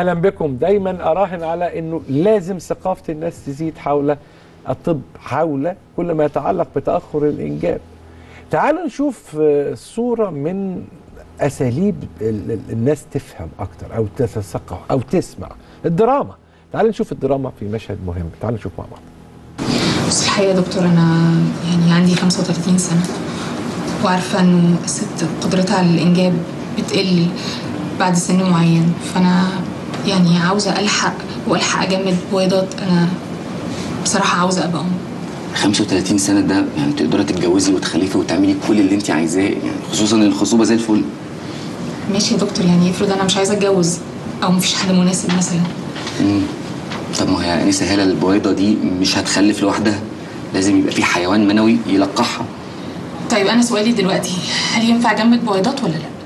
اهلا بكم دايما اراهن على انه لازم ثقافه الناس تزيد حول الطب حول كل ما يتعلق بتاخر الانجاب تعالوا نشوف آه، صوره من اساليب ال- ال- الناس تفهم اكتر او تتثقف او تسمع الدراما تعالوا نشوف الدراما في مشهد مهم تعالوا نشوف مع بعض بس الحقيقة يا دكتور أنا يعني عندي 35 سنة وعارفة إنه الست قدرتها على الإنجاب بتقل بعد سن معين فأنا يعني عاوزة ألحق وألحق أجمد بويضات أنا بصراحة عاوزة أبقى أم 35 سنة ده يعني تقدري تتجوزي وتخلفي وتعملي كل اللي انت عايزاه يعني خصوصا ان الخصوبة زي الفل ماشي يا دكتور يعني افرض أنا مش عايزة أتجوز أو مفيش حد مناسب مثلا مم. طب ما هي انسة هالة البويضة دي مش هتخلف لوحدها لازم يبقى في حيوان منوي يلقحها طيب أنا سؤالي دلوقتي هل ينفع أجمد بويضات ولا لأ؟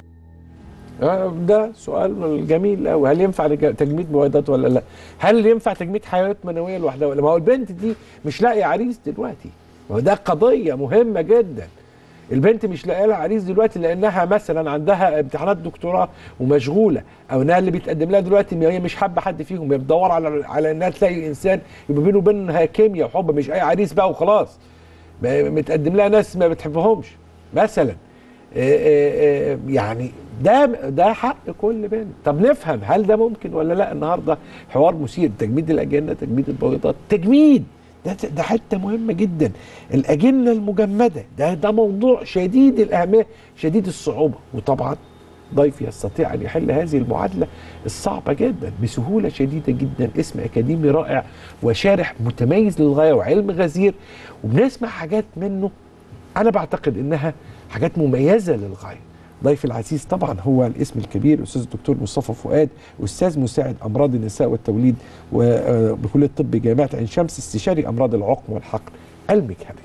آه، ده سؤال جميل قوي هل ينفع لج- تجميد بويضات ولا لا هل ينفع تجميد حيوانات منويه لوحدها ولا ما هو البنت دي مش لاقيه عريس دلوقتي ما هو ده قضيه مهمه جدا البنت مش لاقيه لها عريس دلوقتي لانها مثلا عندها امتحانات دكتوراه ومشغوله او انها اللي بيتقدم لها دلوقتي هي مش حابه حد فيهم هي بتدور على على انها تلاقي انسان يبقى بينه وبينها كيمياء وحب مش اي عريس بقى وخلاص ب- متقدم لها ناس ما بتحبهمش مثلا آه، آه، آه، يعني ده ده حق كل بنت طب نفهم هل ده ممكن ولا لا النهارده حوار مثير تجميد الاجنه تجميد البويضات تجميد ده ده حته مهمه جدا الاجنه المجمده ده ده موضوع شديد الاهميه شديد الصعوبه وطبعا ضيفي يستطيع ان يحل هذه المعادله الصعبه جدا بسهوله شديده جدا اسم اكاديمي رائع وشارح متميز للغايه وعلم غزير وبنسمع حاجات منه انا بعتقد انها حاجات مميزه للغايه ضيفي العزيز طبعا هو الاسم الكبير الاستاذ الدكتور مصطفى فؤاد استاذ مساعد امراض النساء والتوليد وبكليه الطب جامعه عين شمس استشاري امراض العقم والحقن المجهري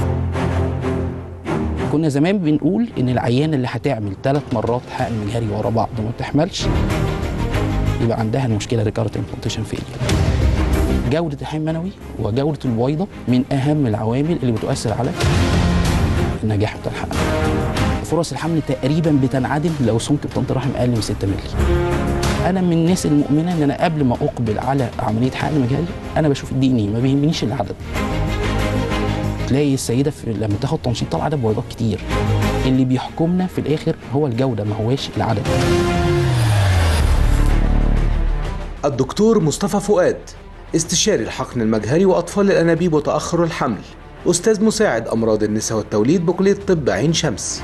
كنا زمان بنقول ان العيان اللي هتعمل ثلاث مرات حقن مجهري ورا بعض وما تحملش يبقى عندها المشكله ريكارت امبلانتيشن فيلير جوده الحمل المنوي وجوده البويضه من اهم العوامل اللي بتؤثر على النجاح بتاع الحمل فرص الحمل تقريبا بتنعدم لو سمك بطانه الرحم اقل من 6 مللي انا من الناس المؤمنه ان انا قبل ما اقبل على عمليه حقن مجهري انا بشوف الدي ان ايه ما بيهمنيش العدد تلاقي السيده في لما تاخد تنشيط طلع عدد بويضات كتير اللي بيحكمنا في الاخر هو الجوده ما هواش العدد الدكتور مصطفى فؤاد استشاري الحقن المجهري وأطفال الأنابيب وتأخر الحمل أستاذ مساعد أمراض النساء والتوليد بكلية طب عين شمس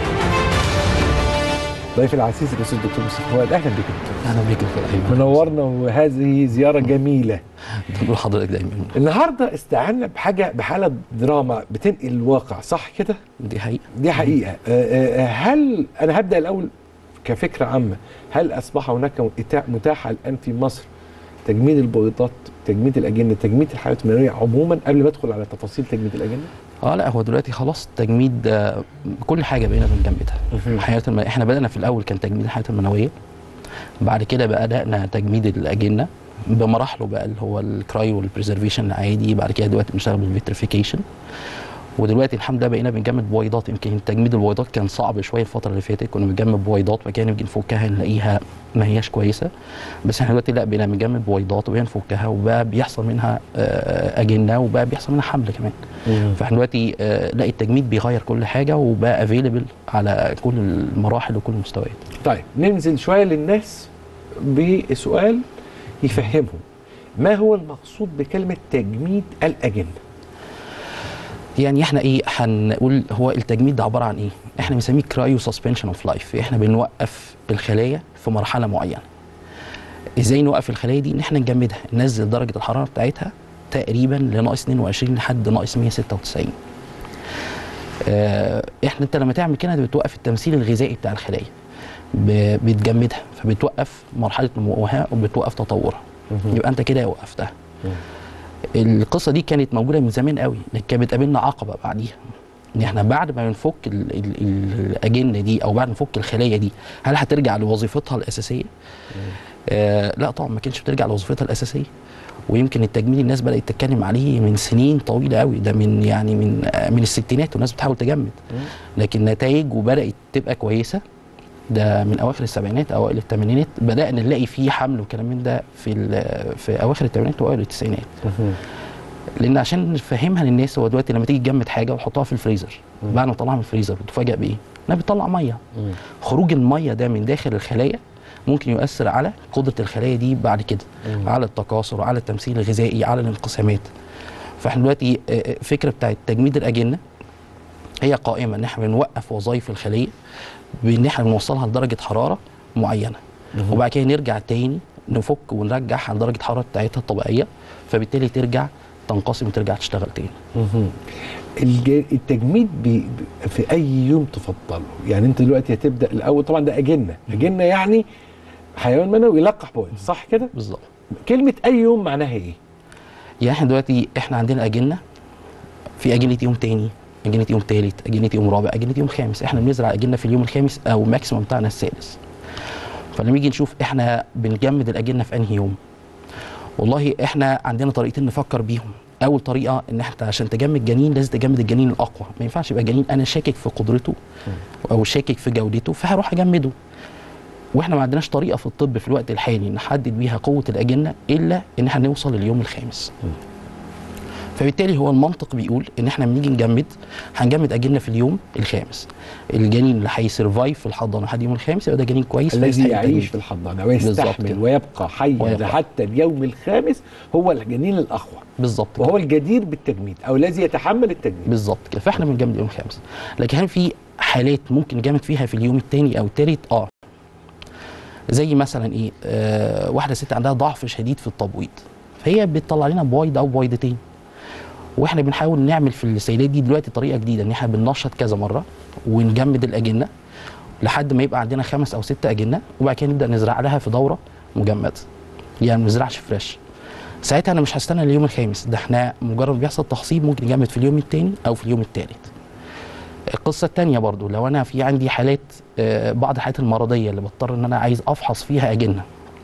ضيفي العزيز الاستاذ الدكتور مصطفى فؤاد اهلا بك يا دكتور. اهلا بيك يا دكتور ايمن منورنا وهذه زياره جميله بقول لحضرتك دايما النهارده استعنا بحاجه بحاله دراما بتنقل الواقع صح كده دي حقيقه دي حقيقه آه، آه، هل انا هبدا الاول كفكره عامه هل اصبح هناك إتاح- متاحه الان في مصر تجميد البويضات تجميد الاجنه تجميد الحيوانات المنويه عموما قبل ما ادخل على تفاصيل تجميد الاجنه اه لا هو دلوقتي خلاص تجميد آه، كل حاجه بقينا بنجمدها مهم. الحياه الم... احنا بدانا في الاول كان تجميد الحياه المنويه بعد كده بدانا تجميد الاجنه بمراحله بقى اللي هو الكرايو والبريزرفيشن العادي بعد كده دلوقتي بنشتغل بالفيتريفيكيشن ودلوقتي الحمد لله بقينا بنجمد بويضات يمكن تجميد البويضات كان صعب شويه الفتره اللي فاتت كنا بنجمد بويضات وكان نيجي نفكها نلاقيها ما هياش كويسه بس احنا دلوقتي لا بقينا بنجمد بويضات وبقينا نفكها وبقى بيحصل منها آه، اجنه وبقى بيحصل منها حمل كمان فاحنا دلوقتي آه، لا التجميد بيغير كل حاجه وبقى افيلبل على كل المراحل وكل المستويات طيب ننزل شويه للناس بسؤال يفهمهم ما هو المقصود بكلمه تجميد الاجنه يعني احنا ايه هنقول هو التجميد ده عباره عن ايه احنا بنسميه كرايو سسبنشن اوف لايف احنا بنوقف الخلايا في مرحله معينه ازاي نوقف الخلايا دي ان احنا نجمدها ننزل درجه الحراره بتاعتها تقريبا لناقص 22 لحد ناقص 196 آه، احنا انت لما تعمل كده بتوقف التمثيل الغذائي بتاع الخلايا ب- بتجمدها فبتوقف مرحله نموها وبتوقف تطورها يبقى انت كده وقفتها القصه دي كانت موجوده من زمان قوي لكن كانت بتقابلنا عقبه بعديها ان احنا بعد ما بنفك ال- ال- ال- الاجنه دي او بعد ما نفك الخلايا دي هل هترجع لوظيفتها الاساسيه؟ آه لا طبعا ما كانتش بترجع لوظيفتها الاساسيه ويمكن التجميل الناس بدات تتكلم عليه من سنين طويله قوي ده من يعني من آه من الستينات والناس بتحاول تجمد لكن نتائج وبدات تبقى كويسه ده من اواخر السبعينات اوائل الثمانينات بدانا نلاقي فيه حمل وكلام من ده في ال- في اواخر الثمانينات واوائل التسعينات لان عشان نفهمها للناس هو دلوقتي لما تيجي تجمد حاجه وتحطها في الفريزر بعد ما تطلعها من الفريزر بتفاجئ بايه؟ انها بتطلع ميه خروج الميه ده من داخل الخلايا ممكن يؤثر على قدره الخلايا دي بعد كده على التكاثر على التمثيل الغذائي على الانقسامات فاحنا دلوقتي آه، آه، فكره بتاعت تجميد الاجنه هي قائمه ان احنا بنوقف وظائف الخليه بان احنا بنوصلها لدرجه حراره معينه وبعد كده نرجع تاني نفك ونرجعها لدرجه الحراره بتاعتها الطبيعيه فبالتالي ترجع تنقسم وترجع تشتغل تاني الج- التجميد بي بي- في اي يوم تفضله يعني انت دلوقتي هتبدا الاول طبعا ده اجنه اجنه يعني حيوان منوي يلقح بويض صح كده بالظبط كلمه اي يوم معناها ايه يعني احنا دلوقتي احنا عندنا اجنه في اجنه يوم تاني اجنه يوم تالت اجنه يوم رابع اجنه يوم خامس احنا بنزرع اجنه في اليوم الخامس او ماكسيموم بتاعنا السادس فلما نيجي نشوف احنا بنجمد الاجنه في انهي يوم والله احنا عندنا طريقتين نفكر بيهم اول طريقه ان احنا عشان تجمد جنين لازم تجمد الجنين الاقوى ما ينفعش يبقى جنين انا شاكك في قدرته او شاكك في جودته فهروح اجمده واحنا ما عندناش طريقه في الطب في الوقت الحالي نحدد بيها قوه الاجنه الا ان احنا نوصل لليوم الخامس فبالتالي هو المنطق بيقول ان احنا لما نيجي نجمد هنجمد اجنه في اليوم الخامس الجنين اللي هيسرفايف في الحضانه لحد اليوم الخامس يبقى ده جنين كويس الذي فيستحق يعيش التجميد. في الحضانه بالظبط ويستحمل كده. ويبقى حيا ويبقى. حتى اليوم الخامس هو الجنين الاقوى بالظبط كده. وهو الجدير بالتجميد او الذي يتحمل التجميد بالظبط كده فاحنا بنجمد اليوم الخامس لكن هل في حالات ممكن نجمد فيها في اليوم الثاني او الثالث اه زي مثلا ايه آه واحده ست عندها ضعف شديد في التبويض فهي بتطلع لنا بويض او بويضتين واحنا بنحاول نعمل في السيدات دي دلوقتي طريقه جديده ان احنا بننشط كذا مره ونجمد الاجنه لحد ما يبقى عندنا خمس او ست اجنه وبعد كده نبدا نزرع لها في دوره مجمده يعني ما نزرعش فريش ساعتها انا مش هستنى اليوم الخامس ده احنا مجرد بيحصل تخصيب ممكن نجمد في اليوم الثاني او في اليوم الثالث القصه الثانيه برضو لو انا في عندي حالات آه، بعض الحالات المرضيه اللي بضطر ان انا عايز افحص فيها اجنه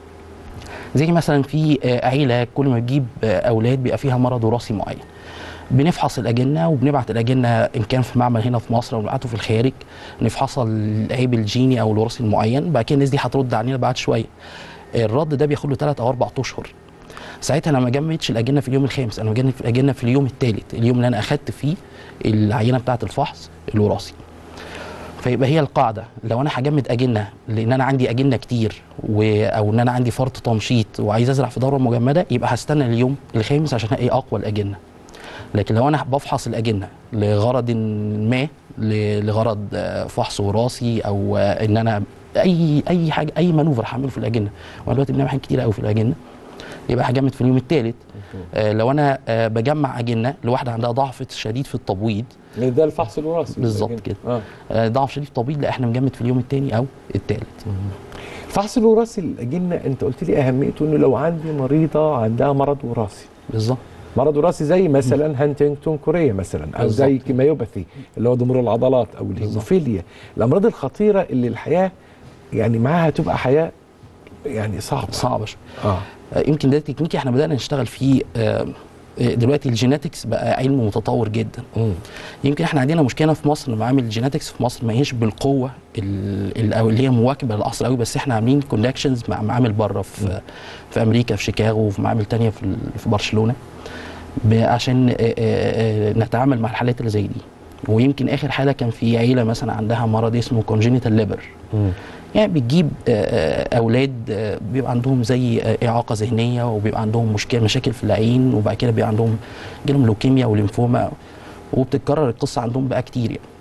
زي مثلا في آه، عيله كل ما تجيب آه، اولاد بيبقى فيها مرض وراثي معين بنفحص الاجنه وبنبعت الاجنه ان كان في معمل هنا في مصر او نبعته في الخارج نفحصها العيب الجيني او الوراثي المعين بعد كده الناس دي هترد علينا بعد شويه الرد ده بياخد له 3 او 4 اشهر ساعتها انا ما جمدتش الاجنه في اليوم الخامس انا بجمد في الاجنه في اليوم الثالث اليوم اللي انا اخدت فيه العينه بتاعه الفحص الوراثي فيبقى هي القاعده لو انا هجمد اجنه لان انا عندي اجنه كتير و... او ان انا عندي فرط تمشيط وعايز ازرع في دوره مجمده يبقى هستنى اليوم الخامس عشان الاقي اقوى الاجنه لكن لو انا بفحص الاجنه لغرض ما ل- لغرض آه، فحص وراثي او آه، ان انا اي اي حاجه اي مانوفر هعمله في الاجنه وانا دلوقتي بنعمل حاجات كتير قوي في الاجنه يبقى هجمد في اليوم الثالث آه لو انا آه بجمع اجنه لواحده عندها ضعف شديد في التبويض ده الفحص الوراثي بالظبط كده. اه آه ضعف شديد في التبويض لا احنا بنجمد في اليوم الثاني او الثالث الفحص الوراثي الاجنه انت قلت لي اهميته انه لو عندي مريضه عندها مرض وراثي بالظبط مرض وراثي زي مثلا هانتنجتون كوريا مثلا او زي بالظبط. كيمايوباثي اللي هو ضمور العضلات او الهيموفيليا الامراض الخطيره اللي الحياه يعني معاها تبقى حياه يعني صعبه صعبه شويه اه آه، يمكن ده تكنيكي احنا بدانا نشتغل فيه آه، آه، دلوقتي الجيناتكس بقى علم متطور جدا مم. يمكن احنا عندنا مشكله في مصر معامل الجيناتكس في مصر ما هيش بالقوه ال- ال- أو اللي هي مواكبه للعصر قوي بس احنا عاملين كونكشنز مع معامل بره في في امريكا في شيكاغو وفي معامل تانية في ال- في برشلونه ب- عشان آه، آه، آه، نتعامل مع الحالات اللي زي دي ويمكن اخر حاله كان في عيله مثلا عندها مرض اسمه كونجينيتال ليبر مم. يعني بتجيب آه، آه، اولاد آه، بيبقى عندهم زي آه، اعاقه ذهنيه وبيبقى عندهم مشكله مشاكل في العين وبعد كده بيبقى عندهم جالهم لوكيميا وليمفوما وبتتكرر القصه عندهم بقى كتير يعني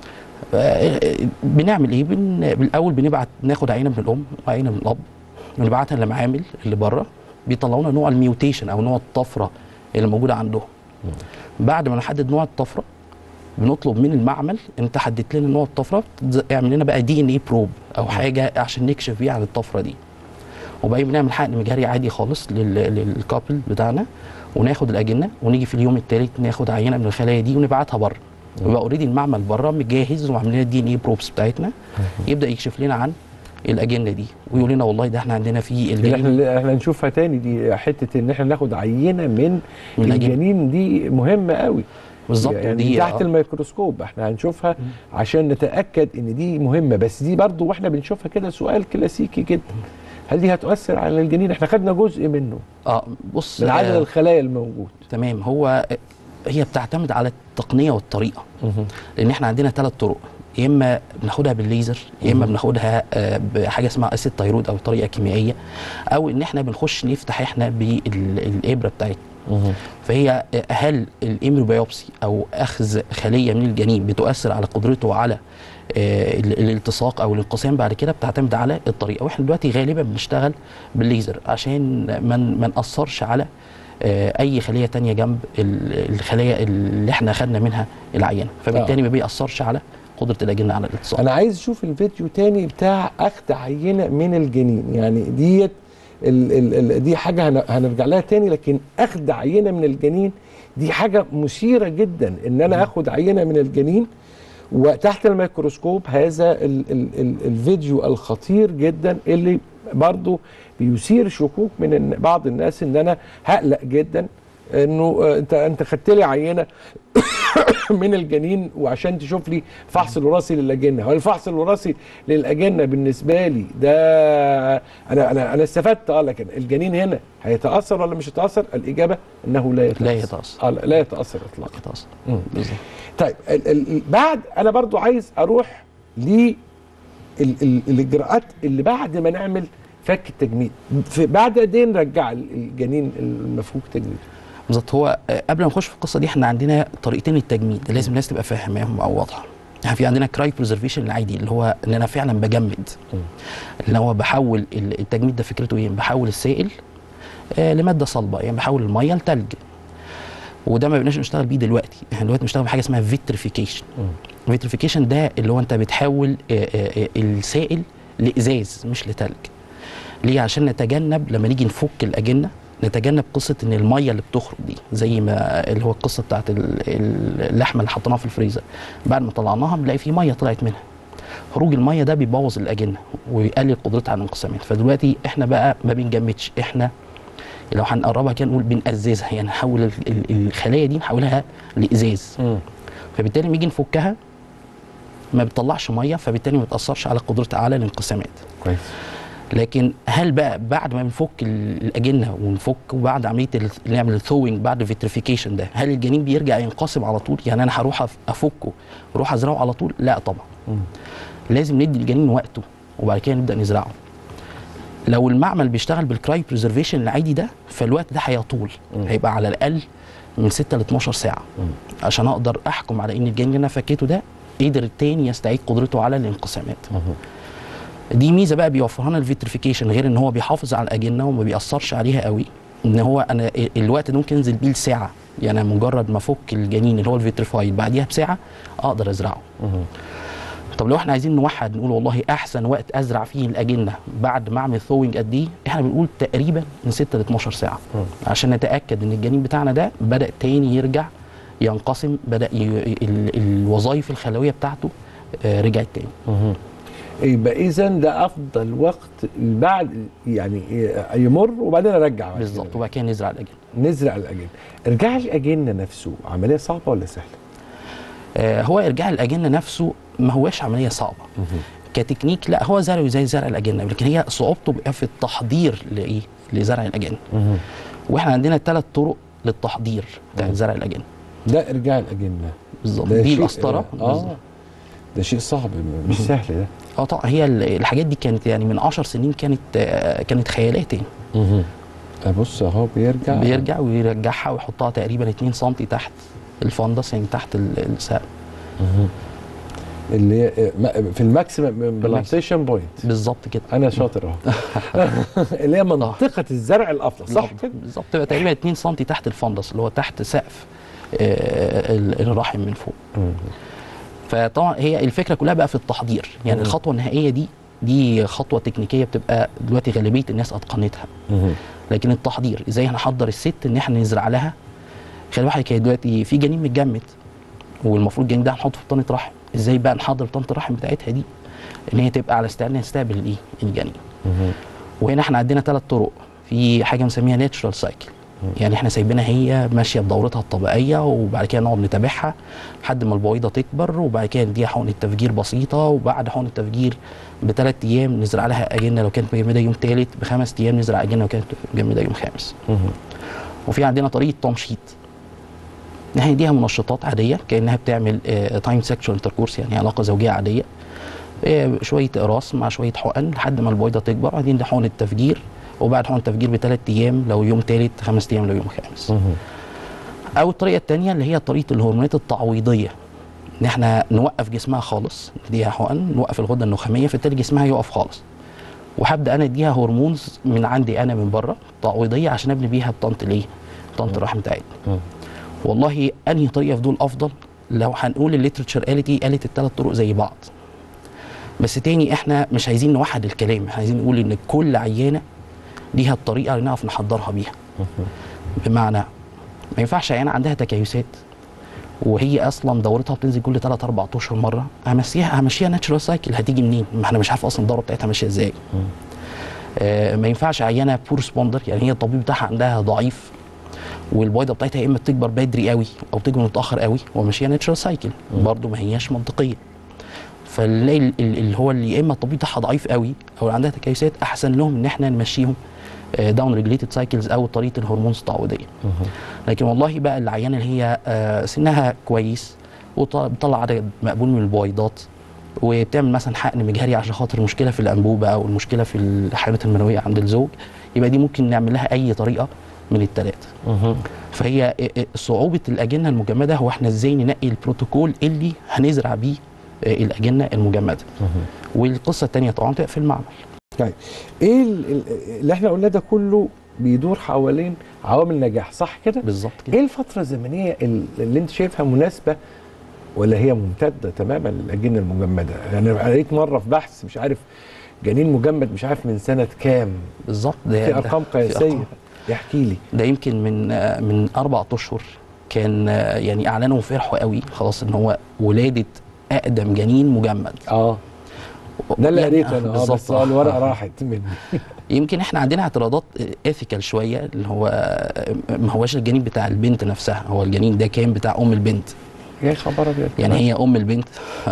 آه، بنعمل ايه بن... بالاول بنبعت ناخد عينه من الام وعينه من الاب ونبعتها للمعامل اللي بره بيطلعوا لنا نوع الميوتيشن او نوع الطفره اللي موجوده عندهم بعد ما نحدد نوع الطفره بنطلب من المعمل انت حددت لنا نوع الطفره تز- اعمل لنا بقى دي ان اي بروب او حاجه عشان نكشف بيها عن الطفره دي وبعدين بنعمل حقن مجهري عادي خالص لل- للكابل بتاعنا وناخد الاجنه ونيجي في اليوم الثالث ناخد عينه من الخلايا دي ونبعتها بره ويبقى اوريدي المعمل بره مجهز وعامل لنا الدي ان اي بروبس بتاعتنا يبدا يكشف لنا عن الاجنه دي ويقول لنا والله ده احنا عندنا في اللي الجنين احنا احنا نشوفها تاني دي حته ان احنا ناخد عينه من من الأجنة. الجنين دي مهمه قوي بالظبط، يعني دي- تحت آه. الميكروسكوب احنا هنشوفها عشان نتاكد ان دي مهمه بس دي برضو واحنا بنشوفها كده سؤال كلاسيكي جدا هل دي هتؤثر على الجنين احنا خدنا جزء منه اه بص من عدد آه الخلايا الموجود تمام هو هي بتعتمد على التقنيه والطريقه لان احنا عندنا ثلاث طرق يا اما بناخدها بالليزر يا اما بناخدها آه، بحاجه اسمها اسيد تيرود او طريقه كيميائيه او ان احنا بنخش نفتح احنا بالابره بتاعتنا فهي آه، هل الاميوبيوبسي او اخذ خليه من الجنين بتؤثر على قدرته على آه، ال- الالتصاق او الانقسام بعد كده بتعتمد على الطريقه واحنا دلوقتي غالبا بنشتغل بالليزر عشان ما ن- ما ناثرش على آه، اي خليه تانية جنب ال- الخلايا اللي احنا خدنا منها العينه فبالتالي ما بيأثرش على قدره الاجنه على الالتصاق انا عايز اشوف الفيديو تاني بتاع اخذ عينه من الجنين يعني ديت ال ال ال دي حاجه هن- هنرجع لها تاني لكن اخذ عينه من الجنين دي حاجه مثيره جدا ان انا اخد عينه من الجنين وتحت الميكروسكوب هذا ال ال ال الفيديو الخطير جدا اللي برضو بيثير شكوك من الن- بعض الناس ان انا هقلق جدا انه آه، انت انت خدت لي عينه من الجنين وعشان تشوف لي الفحص الوراثي للاجنه هو الفحص الوراثي للاجنه بالنسبه لي ده انا انا انا استفدت اه لكن الجنين هنا هيتاثر ولا مش هيتاثر الاجابه انه لا يتاثر لا يتأثر. آه لا لا يتاثر اطلاقا يتأثر مم. بالظبط طيب ال ال بعد انا برضو عايز اروح ل ال ال الاجراءات اللي بعد ما نعمل فك التجميد في بعد قد ايه نرجع ال- الجنين المفكوك تجميد بالظبط هو آه، قبل ما نخش في القصه دي احنا عندنا طريقتين للتجميد لازم الناس تبقى فاهماهم او واضحه يعني في عندنا كراي بريزرفيشن العادي اللي هو ان انا فعلا بجمد اللي هو بحول ال- التجميد ده فكرته ايه بحول السائل آه لماده صلبه يعني بحول الميه لتلج وده ما بقيناش نشتغل بيه دلوقتي احنا دلوقتي بنشتغل بحاجه اسمها فيتريفيكيشن فيتريفيكيشن ده اللي هو انت بتحول آه، آه، آه، السائل لازاز مش لتلج ليه عشان نتجنب لما نيجي نفك الاجنه نتجنب قصه ان الميه اللي بتخرج دي زي ما اللي هو القصه بتاعت ال- ال- اللحمه اللي حطيناها في الفريزر بعد ما طلعناها بنلاقي في ميه طلعت منها خروج الميه ده بيبوظ الاجنه ويقلل قدرتها على الانقسامات فدلوقتي احنا بقى ما بنجمدش احنا لو هنقربها كده نقول بنأززها يعني نحول ال- ال- الخلايا دي نحولها لازاز فبالتالي لما نيجي نفكها ما بتطلعش ميه فبالتالي ما بتاثرش على قدرتها على الانقسامات كويس لكن هل بقى بعد ما بنفك ال- الاجنه ونفك وبعد عمليه ال- اللي نعمل الثوينج بعد الفيتريفيكيشن ده هل الجنين بيرجع ينقسم على طول يعني انا هروح أف- افكه واروح ازرعه على طول لا طبعا لازم ندي الجنين وقته وبعد كده نبدا نزرعه لو المعمل بيشتغل بالكراي بريزرفيشن العادي ده فالوقت ده هيطول هيبقى على الاقل من 6 ل 12 ساعه عشان اقدر احكم على ان الجنين اللي انا فكيته ده قدر تاني يستعيد قدرته على الانقسامات دي ميزه بقى بيوفرها لنا الفيتريفيكيشن غير ان هو بيحافظ على الاجنه وما بيأثرش عليها قوي ان هو انا ال- الوقت ده ممكن انزل بيه لساعه يعني مجرد ما افك الجنين اللي هو الفيتريفايد بعديها بساعه اقدر ازرعه طب لو احنا عايزين نوحد نقول والله احسن وقت ازرع فيه الاجنه بعد ما اعمل ثوينج قد ايه احنا بنقول تقريبا من 6 ل 12 ساعه عشان نتاكد ان الجنين بتاعنا ده بدا تاني يرجع ينقسم بدا ي... ال... الوظائف الخلويه بتاعته آه، رجعت تاني يبقى اذا ده افضل وقت بعد يعني يمر وبعدين ارجع بعد بالظبط كده. وبعد كده نزرع الاجنه نزرع الاجنه ارجاع الاجنه نفسه عمليه صعبه ولا سهله آه، هو ارجاع الاجنه نفسه ما هوش عمليه صعبه كتكنيك لا هو زرعه زي زرع الاجنه لكن هي صعوبته بقى في التحضير لايه لزرع الاجنه واحنا عندنا ثلاث طرق للتحضير بتاع زرع الاجنه ده ارجاع الاجنه بالظبط ده دي شيء- القسطره اه بالظبط. ده شيء صعب مش سهل ده اه طبعا هي ال- الحاجات دي كانت يعني من 10 سنين كانت آه، كانت خيالات يعني ابص اهو بيرجع بيرجع ويرجعها ويحطها تقريبا 2 سم تحت الفندس يعني تحت ال- السقف اللي هي ما- في الماكسيمم بلانتيشن بوينت بالظبط كده انا شاطر اهو اللي هي منطقه الزرع الافضل صح بالظبط كده بالظبط تبقى تقريبا 2 سم تحت الفندس اللي هو تحت سقف آه، ال- الرحم من فوق فطبعا هي الفكره كلها بقى في التحضير يعني الخطوه النهائيه دي دي خطوه تكنيكيه بتبقى دلوقتي غالبيه الناس اتقنتها لكن التحضير ازاي هنحضر الست ان احنا نزرع لها خلي بالك هي دلوقتي في جنين متجمد والمفروض الجنين ده هنحطه في بطانه رحم ازاي بقى نحضر بطانه الرحم بتاعتها دي ان هي تبقى على استعداد انها تستقبل الايه الجنين وهنا احنا عندنا ثلاث طرق في حاجه بنسميها ناتشرال سايكل يعني احنا سايبينها هي ماشيه بدورتها الطبيعيه وبعد كده نقعد نتابعها لحد ما البويضه تكبر وبعد كده نديها حقن تفجير بسيطه وبعد حقن التفجير بثلاث ايام نزرع لها اجنه لو كانت مجمده يوم ثالث بخمس ايام نزرع اجنه لو كانت مجمده يوم خامس وفي عندنا طريقه تمشيط ان احنا نديها منشطات عاديه كانها بتعمل تايم سيكشوال انتركورس يعني علاقه زوجيه عاديه آه، شويه اقراص مع شويه حقن لحد ما البويضه تكبر بعدين ده حقن التفجير وبعد حقن التفجير بثلاث ايام لو يوم ثالث خمس ايام لو يوم خامس او الطريقه الثانيه اللي هي طريقه الهرمونات التعويضيه ان احنا نوقف جسمها خالص نديها حقن نوقف الغده النخاميه فبالتالي جسمها يقف خالص وهبدا انا اديها هرمونز من عندي انا من بره تعويضيه عشان ابني بيها بطنه الايه؟ بطنه الرحم بتاعتنا والله انهي طريقه في دول افضل لو هنقول الليترشر قالت ايه قالت الثلاث طرق زي بعض بس تاني احنا مش عايزين نوحد الكلام احنا عايزين نقول ان كل عيانه ليها الطريقه اللي نعرف نحضرها بيها بمعنى ما ينفعش عيانه عندها تكيسات وهي اصلا دورتها بتنزل كل 3 4 اشهر مره همشيها همشيها ناتشرال سايكل هتيجي منين؟ ما احنا مش عارف اصلا الدوره بتاعتها ماشيه ازاي. آه ما ينفعش عيانه بور سبوندر يعني هي الطبيب بتاعها عندها ضعيف والبويضه بتاعتها يا اما بتكبر بدري قوي او تكبر متاخر قوي وماشيه ناتشرال سايكل برضه ما هياش منطقيه. فنلاقي ال- ال- اللي هو اللي يا اما الطبيب بتاعها ضعيف قوي او اللي عندها تكيسات احسن لهم ان احنا نمشيهم داون ريجليتد سايكلز او طريقه الهرمونز التعويضيه. لكن والله بقى العيانه اللي هي آه، سنها كويس وبتطلع عدد مقبول من البويضات وبتعمل مثلا حقن مجهري عشان خاطر المشكله في الانبوبه او المشكله في الحيوانات المنويه عند الزوج يبقى دي ممكن نعمل لها اي طريقه من الثلاثه. فهي آه، آه، صعوبه الاجنه المجمده هو احنا ازاي ننقي البروتوكول اللي هنزرع بيه آه، الاجنه المجمده. والقصه الثانيه طبعا تبقى في المعمل. طيب ايه ال- ال- اللي احنا قلناه ده كله بيدور حوالين عوامل نجاح صح كده؟ بالظبط كده. ايه الفترة الزمنية ال- اللي انت شايفها مناسبة ولا هي ممتدة تماما للأجنة المجمدة؟ يعني أنا قريت مرة في بحث مش عارف جنين مجمد مش عارف من سنة كام بالظبط ده في ده- أرقام في أرقام. قياسية يحكي لي ده يمكن من آه، من اربع اشهر كان آه، يعني اعلنوا وفرحوا قوي خلاص ان هو ولاده اقدم جنين مجمد اه ده اللي يعني قريته انا اه بالظبط. بس آه الورقة راحت مني يمكن احنا عندنا اعتراضات ايثيكال شويه اللي هو آه، ما هوش الجنين بتاع البنت نفسها هو الجنين ده كان بتاع ام البنت يا خبر ابيض يعني هي ام البنت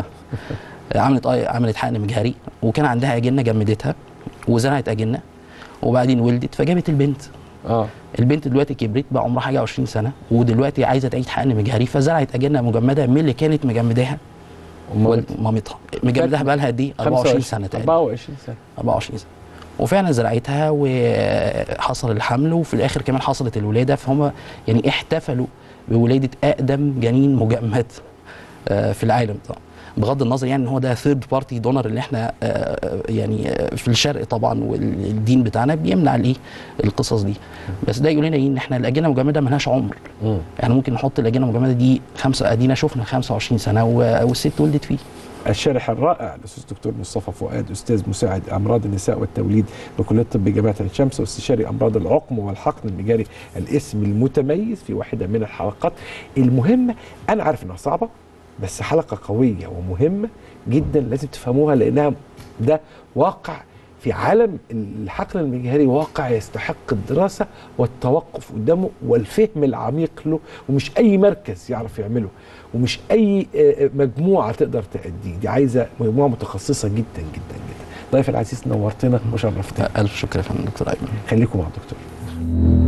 عملت آه، عملت حقن مجهري وكان عندها اجنه جمدتها وزرعت اجنه وبعدين ولدت فجابت البنت اه البنت دلوقتي كبرت بقى عمرها حاجه 20 سنه ودلوقتي عايزه تعيد حقن مجهري فزرعت اجنه مجمده من اللي كانت مجمداها أمال مامتها مجمدها بقى لها قد ايه 24 سنه تقريبا 24 سنة 24 سنه وفعلا زرعتها وحصل الحمل وفي الاخر كمان حصلت الولاده فهم يعني احتفلوا بولاده اقدم جنين مجمد آه، في العالم طبعا بغض النظر يعني ان هو ده ثيرد بارتي دونر اللي احنا آه، يعني آه، في الشرق طبعا والدين بتاعنا بيمنع الايه القصص دي بس ده يقول لنا ايه ان احنا الاجنه المجمده ملهاش عمر يعني ممكن نحط الاجنه المجمده دي خمسه ادينا شفنا 25 سنه و- والست ولدت فيه الشارح الرائع الاستاذ دكتور مصطفى فؤاد استاذ مساعد امراض النساء والتوليد بكليه الطب جامعه عين شمس واستشاري امراض العقم والحقن المجاري الاسم المتميز في واحده من الحلقات المهمه انا عارف انها صعبه بس حلقه قويه ومهمه جدا لازم تفهموها لانها ده واقع في عالم الحقن المجهري واقع يستحق الدراسه والتوقف قدامه والفهم العميق له ومش اي مركز يعرف يعمله ومش اي آه، آه، مجموعه تقدر تأديه دي عايزه مجموعه متخصصه جدا جدا جدا ضيف العزيز نورتنا وشرفتنا الف شكر يا فندم دكتور ايمن خليكم مع الدكتور